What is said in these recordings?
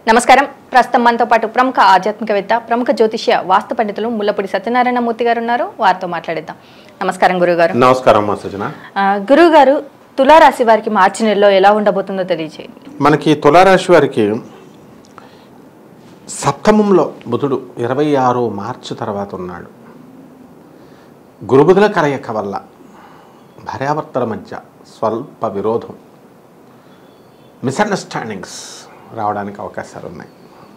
నమస్కారం ప్రస్తుతం మనతో పాటు ప్రముఖ ఆధ్యాత్మికవేత్త ప్రముఖ జ్యోతిష్య వాస్తు పండితులు ముల్లపూడి సత్యనారాయణ మూర్తి గారు ఉన్నారు వారితో మాట్లాడిద్దాం నమస్కారం గురుగారు నమస్కారం అమ్మా సృజన గురుగారు తులారాశి వారికి మార్చి నెలలో ఎలా ఉండబోతుందో తెలియజేయండి మనకి తులారాశి వారికి సప్తమంలో బుధుడు ఇరవై ఆరు మార్చి తర్వాత ఉన్నాడు గురుబుధుల కలయిక వల్ల భార్యాభర్తల మధ్య స్వల్ప విరోధం మిస్అండర్స్టాండింగ్స్ రావడానికి అవకాశాలు ఉన్నాయి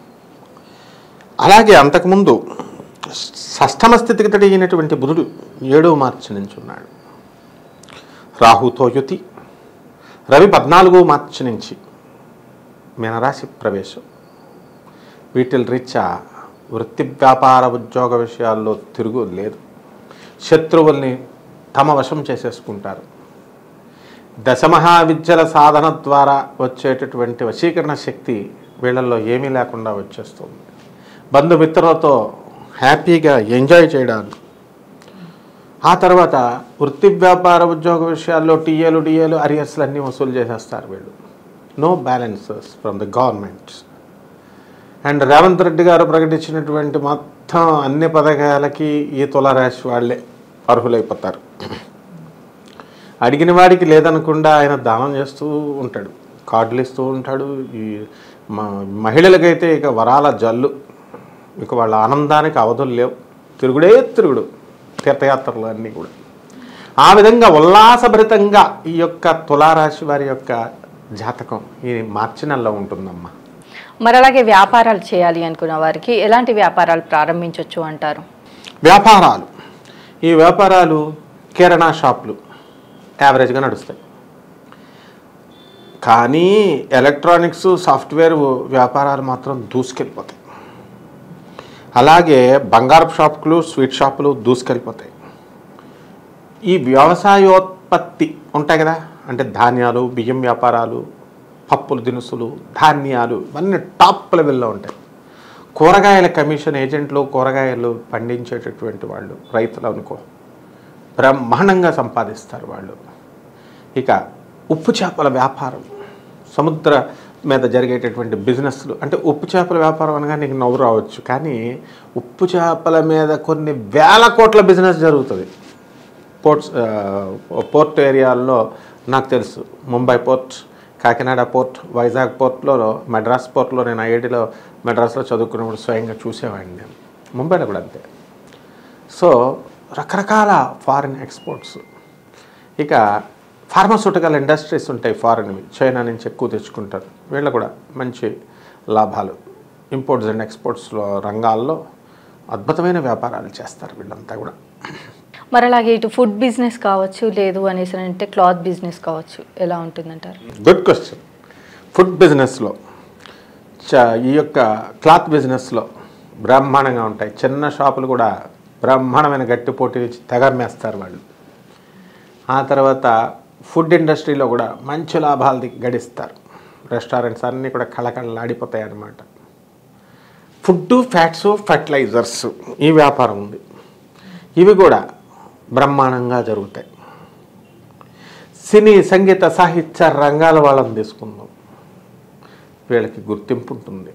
అలాగే అంతకుముందు షష్టమ స్థితికి తడిగినటువంటి బుధుడు ఏడవ మార్చి నుంచి ఉన్నాడు రాహుతో యుతి రవి పద్నాలుగో మార్చి నుంచి మీనరాశి ప్రవేశం వీటిల రీత్యా వృత్తి వ్యాపార ఉద్యోగ విషయాల్లో తిరుగు లేదు శత్రువుల్ని తమ వశం చేసేసుకుంటారు దశమహావిద్యల సాధన ద్వారా వచ్చేటటువంటి వశీకరణ శక్తి వీళ్ళల్లో ఏమీ లేకుండా వచ్చేస్తుంది బంధుమిత్రులతో హ్యాపీగా ఎంజాయ్ చేయడానికి ఆ తర్వాత వృత్తి వ్యాపార ఉద్యోగ విషయాల్లో టీఏలు డిఏలు అరియర్స్లు అన్నీ వసూలు చేసేస్తారు వీళ్ళు no balances from the government and Revanth Reddy garu ప్రకటించినటువంటి మొత్తం అన్ని పథకాలకి ఈ తులారాశి వాళ్ళే అర్హులైపోతారు అడిగిన వాడికి లేదనకుండా ఆయన దానం చేస్తూ ఉంటాడు కార్డులు ఇస్తూ ఉంటాడు ఈ మ- మహిళలకైతే ఇక వరాల జల్లు ఇక వాళ్ళ ఆనందానికి అవధులు లేవు తిరుగుడే తిరుగుడు తీర్థయాత్రలు అన్నీ కూడా ఆ విధంగా ఉల్లాసభరితంగా ఈ యొక్క తులారాశి వారి యొక్క జాతకం ఈ మార్చి నెలలో ఉంటుందమ్మా మరి అలాగే వ్యాపారాలు చేయాలి అనుకున్న వారికి ఎలాంటి వ్యాపారాలు ప్రారంభించవచ్చు అంటారు వ్యాపారాలు ఈ వ్యాపారాలు కిరాణా షాపులు యావరేజ్గా నడుస్తాయి కానీ ఎలక్ట్రానిక్స్ సాఫ్ట్వేర్ వ్యాపారాలు మాత్రం దూసుకెళ్ళిపోతాయి అలాగే బంగారపు షాపులు స్వీట్ షాపులు దూసుకెళ్ళిపోతాయి ఈ వ్యవసాయోత్పత్తి ఉంటాయి కదా అంటే ధాన్యాలు బియ్యం వ్యాపారాలు పప్పులు దినుసులు ధాన్యాలు ఇవన్నీ టాప్ లెవెల్లో ఉంటాయి కూరగాయల కమిషన్ ఏజెంట్లు కూరగాయలు పండించేటటువంటి వాళ్ళు రైతులు అనుకో బ్రహ్మాండంగా సంపాదిస్తారు వాళ్ళు ఇక ఉప్పు చేపల వ్యాపారం సముద్ర మీద జరిగేటటువంటి బిజినెస్లు అంటే ఉప్పు చేపల వ్యాపారం అనగా నీకు నవ్వు రావచ్చు కానీ ఉప్పు చేపల మీద కొన్ని వేల కోట్ల బిజినెస్ జరుగుతుంది పోర్ట్స్ ఆ, పోర్ట్ ఏరియాల్లో నాకు తెలుసు ముంబై పోర్ట్ కాకినాడ పోర్ట్ వైజాగ్ పోర్ట్లో మెడ్రాస్ పోర్ట్లో నేను ఐఐటిలో మెడ్రాస్లో చదువుకున్నప్పుడు స్వయంగా చూసేవాడిని నేను ముంబైలో కూడా అంతే సో రకరకాల ఫారిన్ ఎక్స్పోర్ట్స్ ఇక ఫార్మాస్యూటికల్ ఇండస్ట్రీస్ ఉంటాయి ఫారిన్వి చైనా నుంచి ఎక్కువ తెచ్చుకుంటారు వీళ్ళు కూడా మంచి లాభాలు ఇంపోర్ట్స్ అండ్ ఎక్స్పోర్ట్స్లో రంగాల్లో అద్భుతమైన వ్యాపారాలు చేస్తారు వీళ్ళంతా కూడా మరి అలాగే ఇటు ఫుడ్ బిజినెస్ కావచ్చు లేదు అనేసి అంటే క్లాత్ బిజినెస్ కావచ్చు ఎలా ఉంటుందంటారు గుడ్ క్వశ్చన్ ఫుడ్ బిజినెస్లో చ ఈ యొక్క క్లాత్ బిజినెస్లో బ్రహ్మాండంగా ఉంటాయి చిన్న షాపులు కూడా బ్రహ్మాండమైన గట్టి పోటీ ఇచ్చి తెగమ్మేస్తారు వాళ్ళు ఆ తర్వాత ఫుడ్ ఇండస్ట్రీలో కూడా మంచి లాభాలు ది- గడిస్తారు రెస్టారెంట్స్ అన్నీ కూడా కళకళలాడిపోతాయి అన్నమాట ఫుడ్ ఫ్యాట్స్ ఫర్టిలైజర్స్ ఈ వ్యాపారం ఉంది ఇవి కూడా బ్రహ్మాండంగా జరుగుతాయి సినీ సంగీత సాహిత్య రంగాల వాళ్ళని తీసుకుందాం వీళ్ళకి గుర్తింపు ఉంటుంది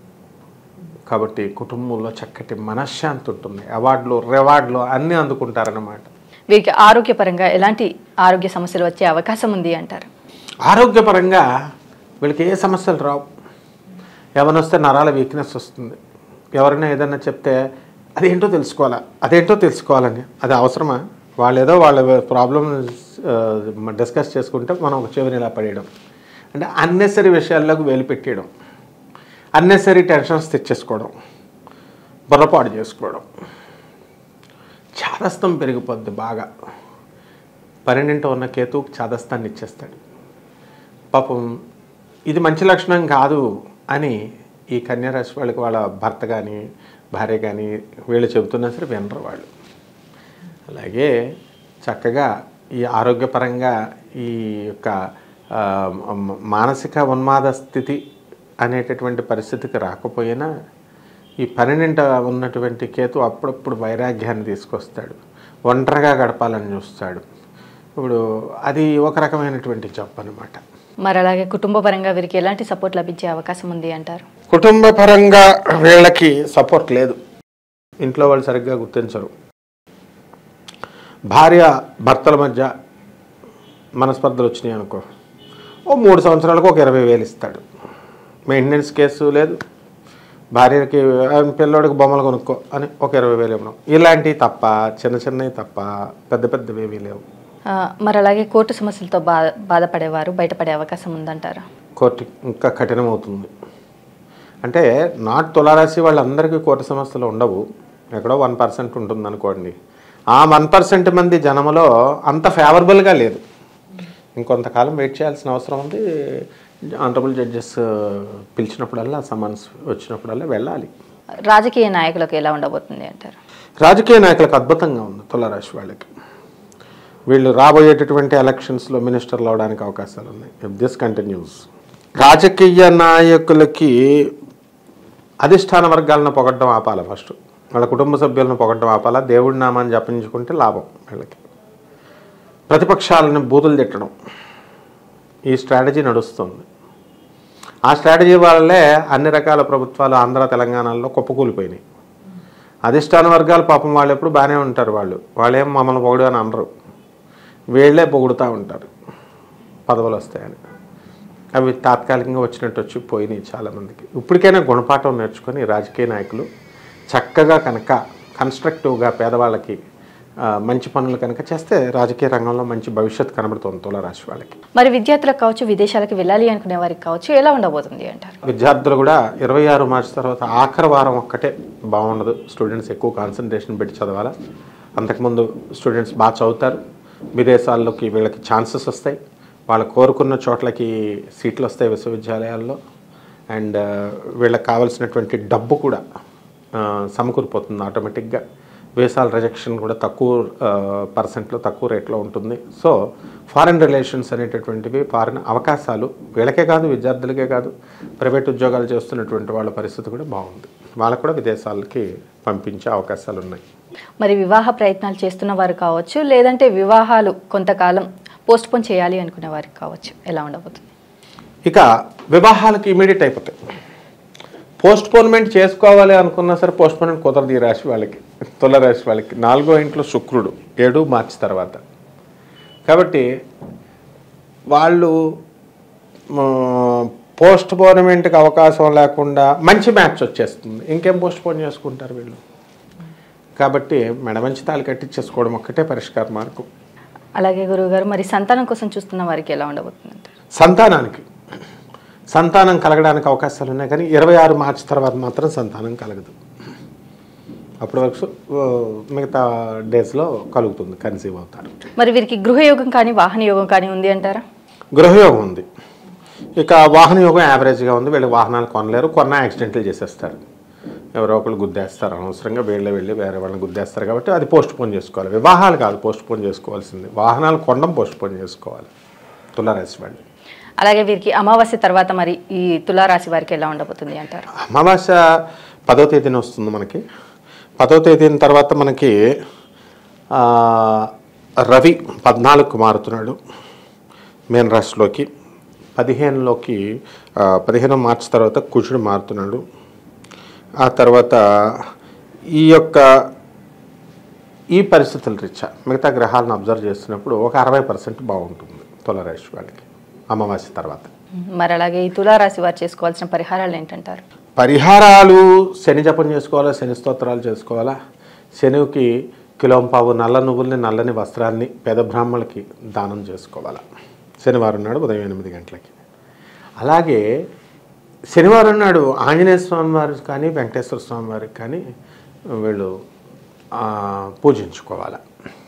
కాబట్టి కుటుంబంలో చక్కటి మనశ్శాంతి ఉంటుంది అవార్డులు రివార్డులు అన్నీ అందుకుంటారన్నమాట వీరికి ఆరోగ్యపరంగా ఎలాంటి ఆరోగ్య సమస్యలు వచ్చే అవకాశం ఉంది అంటారు ఆరోగ్యపరంగా వీళ్ళకి ఏ సమస్యలు రావు ఎవరిని వస్తే నరాల వీక్నెస్ వస్తుంది ఎవరైనా ఏదైనా చెప్తే అదేంటో తెలుసుకోవాలా అదేంటో తెలుసుకోవాలని అది అవసరమా వాళ్ళు ఏదో వాళ్ళ ప్రాబ్లమ్ డిస్కస్ చేసుకుంటే మనం ఒక చెవిని ఇలా పడేయడం అంటే అన్నెసరీ విషయాల్లోకి వేలు పెట్టేయడం అన్నెసరీ టెన్షన్స్ తెచ్చేసుకోవడం బుర్రపాటు చేసుకోవడం చాదస్తం పెరిగిపోద్ది బాగా పన్నెండింట ఉన్న కేతు చాదస్తాన్ని ఇచ్చేస్తాడు పాపం ఇది మంచి లక్షణం కాదు అని ఈ కన్యారాశి వాళ్ళకి వాళ్ళ భర్త కానీ భార్య కానీ వీళ్ళు చెబుతున్నా సరే వినరు వాళ్ళు అలాగే చక్కగా ఈ ఆరోగ్యపరంగా ఈ యొక్క ఆ, మ- మానసిక ఉన్మాద స్థితి అనేటటువంటి పరిస్థితికి రాకపోయినా ఈ పన్నెండింట ఉన్నటువంటి కేతు అప్పుడప్పుడు వైరాగ్యాన్ని తీసుకొస్తాడు ఒంటరిగా గడపాలని చూస్తాడు ఇప్పుడు అది ఒక రకమైనటువంటి జబ్బు అనమాట మరి అలాగే కుటుంబ పరంగా వీరికి ఎలాంటి సపోర్ట్ లభించే అవకాశం ఉంది అంటారు కుటుంబ పరంగా వీళ్ళకి సపోర్ట్ లేదు ఇంట్లో వాళ్ళు సరిగ్గా గుర్తించరు భార్య భర్తల మధ్య మనస్పర్ధలు వచ్చినాయి అనుకో ఓ మూడు సంవత్సరాలకు ఒక ఇరవై వేలు ఇస్తాడు మెయింటెనెన్స్ కేసు లేదు భార్యకి "ఆ, పిల్లోడికి బొమ్మలు కొనుక్కో అని ఒక ఇరవై వేలు ఇవ్వడం ఇలాంటివి తప్ప చిన్న చిన్నవి తప్ప పెద్ద పెద్దవి ఏమీ లేవు ఆ, మరి అలాగే కోర్టు సమస్యలతో బా బాధపడేవారు బయటపడే అవకాశం ఉందంటారా కోర్టు ఇంకా కఠినమవుతుంది అంటే నాట్ తులారాశి వాళ్ళందరికీ కోర్టు సమస్యలు ఉండవు ఎక్కడో వన్ పర్సెంట్ ఉంటుంది అనుకోండి ఆ వన్ పర్సెంట్ మంది జనములో అంత ఫేవరబుల్గా లేదు ఇంకొంతకాలం వెయిట్ చేయాల్సిన అవసరం ఉంది ఆనరబుల్ జడ్జెస్ పిలిచినప్పుడల్లా సమన్స్ వచ్చినప్పుడల్లా వెళ్ళాలి రాజకీయ నాయకులకు ఎలా ఉండబోతుంది అంటారు రాజకీయ నాయకులకు అద్భుతంగా ఉంది తులారాశి వాళ్ళకి వీళ్ళు రాబోయేటటువంటి ఎలక్షన్స్లో మినిస్టర్లు అవడానికి అవకాశాలు ఉన్నాయి ఇఫ్ దిస్ కంటిన్యూస్ రాజకీయ నాయకులకి అధిష్టాన వర్గాలను పొగడ్డం ఆపాలి ఫస్ట్ వాళ్ళ కుటుంబ సభ్యులను పొగడ్డం ఆపాలా దేవుడి నామాన్ని జపించుకుంటే లాభం వీళ్ళకి ప్రతిపక్షాలను బూతులు తిట్టడం ఈ స్ట్రాటజీ నడుస్తుంది ఆ స్ట్రాటజీ వల్లే అన్ని రకాల ప్రభుత్వాలు ఆంధ్ర తెలంగాణలో కుప్పకూలిపోయినాయి అధిష్టాన వర్గాలు పాపం వాళ్ళు ఎప్పుడు బాగానే ఉంటారు వాళ్ళు వాళ్ళేం మమ్మల్ని పొగడు అని అనరు వీళ్ళే పొగుడుతూ ఉంటారు పదవులు వస్తాయని అవి తాత్కాలికంగా వచ్చినట్టు వచ్చి పోయినాయి చాలామందికి ఇప్పటికైనా గుణపాఠం నేర్చుకొని రాజకీయ నాయకులు చక్కగా కనుక కన్స్ట్రక్టివ్గా పేదవాళ్ళకి ఆ, మంచి పనులు కనుక చేస్తే రాజకీయ రంగంలో మంచి భవిష్యత్తు కనబడుతుంది తులారాశి వాళ్ళకి మరి విద్యార్థులకు కావచ్చు విదేశాలకు వెళ్ళాలి అనుకునే వారికి కావచ్చు ఎలా ఉండబోతుంది అంటారు విద్యార్థులు కూడా ఇరవై ఆరు మార్చి తర్వాత ఆఖరి వారం ఒక్కటే బాగుండదు స్టూడెంట్స్ ఎక్కువ కాన్సన్ట్రేషన్ పెట్టి చదవాలా అంతకుముందు స్టూడెంట్స్ బాగా చదువుతారు విదేశాల్లోకి వీళ్ళకి ఛాన్సెస్ వస్తాయి వాళ్ళు కోరుకున్న చోట్లకి సీట్లు వస్తాయి విశ్వవిద్యాలయాల్లో అండ్ వీళ్ళకి కావాల్సినటువంటి డబ్బు కూడా ఆ, సమకూరిపోతుంది ఆటోమేటిక్గా వీసాల రిజెక్షన్ కూడా తక్కువ పర్సెంట్లో తక్కువ రేట్లో ఉంటుంది సో ఫారిన్ రిలేషన్స్ అనేటటువంటివి ఫారిన్ అవకాశాలు వీళ్ళకే కాదు విద్యార్థులకే కాదు ప్రైవేట్ ఉద్యోగాలు చేస్తున్నటువంటి వాళ్ళ పరిస్థితి కూడా బాగుంది వాళ్ళకు కూడా విదేశాలకి పంపించే అవకాశాలు ఉన్నాయి మరి వివాహ ప్రయత్నాలు చేస్తున్న వారు కావచ్చు లేదంటే వివాహాలు కొంతకాలం పోస్ట్ పోన్ చేయాలి అనుకునే వారికి కావచ్చు ఎలా ఉండబోతుంది ఇక వివాహాలకు ఇమీడియట్ అయిపోతాయి పోస్ట్ పోన్మెంట్ చేసుకోవాలి అనుకున్నా సరే పోస్ట్ పోన్మెంట్ కుదరదు ఈ రాశి వాళ్ళకి తుల రాశి వాళ్ళకి నాలుగో ఇంట్లో శుక్రుడు ఏడు మార్చి తర్వాత కాబట్టి వాళ్ళు పోస్ట్ పోన్మెంట్కి అవకాశం లేకుండా మంచి మ్యాచ్ వచ్చేస్తుంది ఇంకేం పోస్ట్ పోన్ చేసుకుంటారు వీళ్ళు కాబట్టి మెడమంచి తాళి కట్టించేసుకోవడం ఒక్కటే పరిష్కార మార్గం అలాగే గురువుగారు మరి సంతానం కోసం చూస్తున్న వారికి ఎలా ఉండబోతుంది అంటారు సంతానానికి సంతానం కలగడానికి అవకాశాలు ఉన్నాయి కానీ ఇరవై ఆరు మార్చి తర్వాత మాత్రం సంతానం కలగదు అప్పటి వరకు ఆ, మిగతా డేస్లో కలుగుతుంది కన్సీవ్ అవుతారు మరి వీరికి గృహయోగం కానీ వాహన యోగం కానీ ఉంది అంటారా గృహయోగం ఉంది ఇక వాహన యోగం యావరేజ్గా ఉంది వీళ్ళు వాహనాలు కొనలేరు కొన్న యాక్సిడెంట్లు చేసేస్తారు ఎవరో ఒకళ్ళు గుద్దేస్తారు అనవసరంగా వీళ్ళే వెళ్ళి వేరే వాళ్ళని గుద్దేస్తారు కాబట్టి అది పోస్ట్ పోన్ చేసుకోవాలి వివాహాలు కాదు పోస్ట్ పోన్ చేసుకోవాల్సింది వాహనాలు కొనడం పోస్ట్ పోన్ చేసుకోవాలి తులారాశి వాళ్ళు అలాగే వీరికి అమావాస్య తర్వాత మరి ఈ తులారాశి వారికి ఎలా ఉండబోతుంది అంటారు అమావాస్య పదో తేదీన వస్తుంది మనకి పదో తేదీన తర్వాత మనకి ఆ, రవి పద్నాలుగుకు మారుతున్నాడు మేన్ రాశిలోకి పదిహేనులోకి ఆ, పదిహేను మార్చి తర్వాత కుజుడు మారుతున్నాడు ఆ తర్వాత ఈ యొక్క ఈ పరిస్థితుల రీత్యా మిగతా గ్రహాలను అబ్జర్వ్ చేస్తున్నప్పుడు ఒక అరవై పర్సెంట్ బాగుంటుంది తులరాశి వాళ్ళకి అమావాస్య తర్వాత మరి అలాగే ఈ తులారాశి వారు చేసుకోవాల్సిన పరిహారాలు ఏంటంటారు పరిహారాలు శని జపం చేసుకోవాలా శని స్తోత్రాలు చేసుకోవాలా శనికి కిలోంపావు నల్ల నువ్వుల్ని నల్లని వస్త్రాన్ని పేద బ్రాహ్మణులకి దానం చేసుకోవాలా శనివారం నాడు ఉదయం ఎనిమిది గంటలకి అలాగే శనివారం నాడు ఆంజనేయ స్వామి వారికి కానీ వెంకటేశ్వర స్వామి వారికి కానీ వీళ్ళు ఆ, పూజించుకోవాలి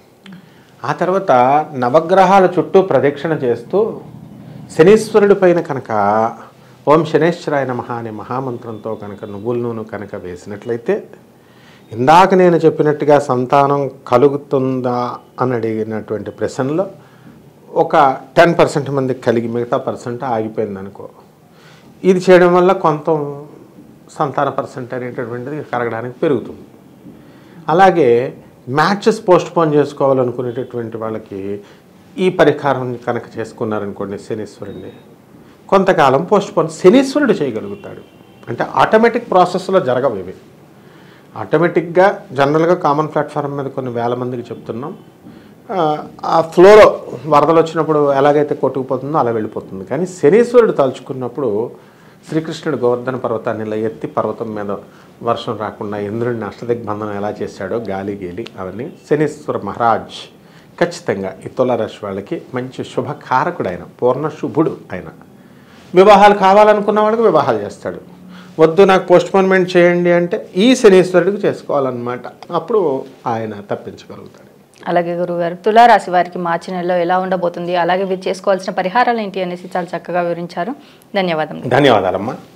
ఆ తర్వాత నవగ్రహాల చుట్టూ ప్రదక్షిణ చేస్తూ శనీశ్వరుడి పైన కనుక ఓం శనేశ్వరాయ నమః అనే మహామంత్రంతో కనుక నువ్వుల నూనె కనుక వేసినట్లయితే ఇందాక నేను చెప్పినట్టుగా సంతానం కలుగుతుందా అని అడిగినటువంటి ప్రశ్నలో ఒక టెన్ పర్సెంట్ మంది కలిగి మిగతా పర్సెంట్ ఆగిపోయింది అనుకో ఇది చేయడం వల్ల కొంత సంతాన పర్సెంట్ అనేటటువంటిది కరగడానికి పెరుగుతుంది అలాగే మ్యాచెస్ పోస్ట్ పోన్ చేసుకోవాలనుకునేటటువంటి వాళ్ళకి ఈ పరిహారం కనుక చేసుకున్నారనుకోండి శనీశ్వరుడిని కొంతకాలం పోస్ట్ పోన్ శనీశ్వరుడు చేయగలుగుతాడు అంటే ఆటోమేటిక్ ప్రాసెస్లో జరగవు ఇవి ఆటోమేటిక్గా జనరల్గా కామన్ ప్లాట్ఫామ్ మీద కొన్ని వేల మందికి చెప్తున్నాం ఆ, ఆ ఫ్లోలో వరదలు వచ్చినప్పుడు ఎలాగైతే కొట్టుకుపోతుందో అలా వెళ్ళిపోతుంది కానీ శనీశ్వరుడు తలుచుకున్నప్పుడు శ్రీకృష్ణుడు గోవర్ధన పర్వతాన్ని ఇలా ఎత్తి పర్వతం మీద వర్షం రాకుండా ఇంద్రుడిని అష్టదిగ్బంధనం ఎలా చేశాడో గాలి గీలి అవన్నీ శనీశ్వర మహారాజ్ ఖచ్చితంగా ఈ తులారాశి వాళ్ళకి మంచి శుభకారకుడు ఆయన పూర్ణ శుభుడు ఆయన వివాహాలు కావాలనుకున్న వాళ్ళకి వివాహాలు చేస్తాడు వద్దు నాకు పోస్ట్పోన్మెంట్ చేయండి అంటే ఈ శనీశ్వరుడికి చేసుకోవాలన్నమాట అప్పుడు ఆయన తప్పించగలుగుతాడు అలాగే గురుగారు తులారాశి వారికి మార్చి నెలలో ఎలా ఉండబోతుంది అలాగే వీరు చేసుకోవాల్సిన పరిహారాలు ఏంటి అనేసి చాలా చక్కగా వివరించారు ధన్యవాదములు ధన్యవాదాలమ్మా